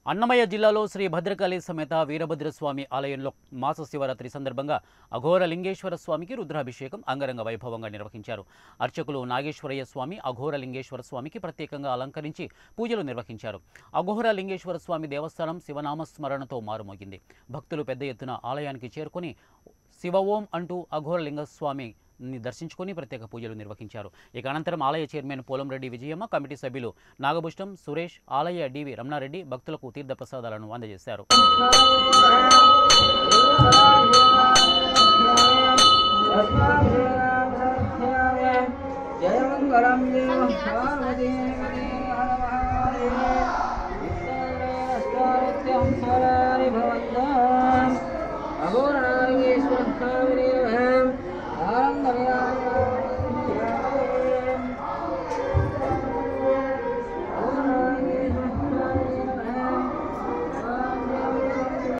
అన్నమయ్య జిల్లాలో శ్రీ భద్రకాళి సమేత వీరభద్రస్వామి ఆలయంలో మాస శివరాత్రి సందర్భంగా అఘోర లింగేశ్వర స్వామికి రుద్రాభిషేకం అంగరంగ వైభవంగా నిర్వహించారు అర్చకులు నాగేశ్వరయ్య స్వామి అఘోర లింగేశ్వర స్వామికి ప్రత్యేకంగా అలంకరించి పూజలు నిర్వహించారు అఘోర లింగేశ్వర స్వామి దేవస్థానం శివనామస్మరణతో మారుమోగింది భక్తులు పెద్ద ఎత్తున ఆలయానికి చేరుకొని శివ ఓం అంటూ అఘోర లింగస్వామి ని దర్శించుకొని ప్రత్యేక పూజలు నిర్వహించారు ఇక అనంతరం ఆలయ చైర్మన్ పోలంరెడ్డి విజయమ్మ కమిటీ సభ్యులు నాగభుష్టం సురేష్ ఆలయ డివి రమణారెడ్డి భక్తులకు తీర్థ ప్రసాదాలను అందజేశారు జయమంగళం దేవ పార్వతీ భవంతాం అఘోరణాగేశ్వర